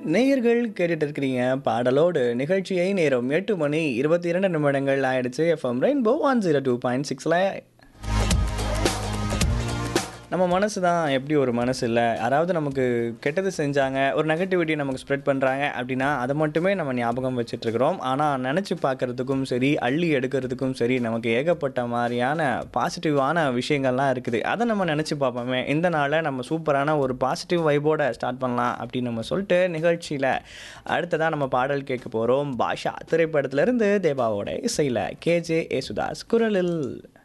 நேயர்கள் கேட்டுட்டு இருக்கிறீங்க பாடலோடு நிகழ்ச்சியை நேரம் எட்டு மணி இருபத்தி இரண்டு நிமிடங்கள் ஆயிடுச்சு FM rainbow one zero two point சிக்ஸில் நம்ம மனசு தான் எப்படி ஒரு மனசு இல்லை யாராவது நமக்கு கெட்டது செஞ்சாங்க ஒரு நெகட்டிவிட்டி நமக்கு ஸ்ப்ரெட் பண்ணுறாங்க அப்படின்னா அதை மட்டுமே நம்ம ஞாபகம் வச்சுட்ருக்குறோம் ஆனால் நினச்சி பார்க்குறதுக்கும் சரி அள்ளி எடுக்கிறதுக்கும் சரி நமக்கு ஏகப்பட்ட மாதிரியான பாசிட்டிவான விஷயங்கள்லாம் இருக்குது அதை நம்ம நினச்சி பார்ப்போமே இந்த நாளை நம்ம சூப்பரான ஒரு பாசிட்டிவ் வைபோட ஸ்டார்ட் பண்ணலாம் அப்படின்னு நம்ம சொல்லிட்டு நிகழ்ச்சியில் அடுத்ததாக நம்ம பாடல் கேட்க போகிறோம் பாஷா திரைப்படத்திலிருந்து தேவாவோட இசையில் கேஜே ஏசுதாஸ் குரலில்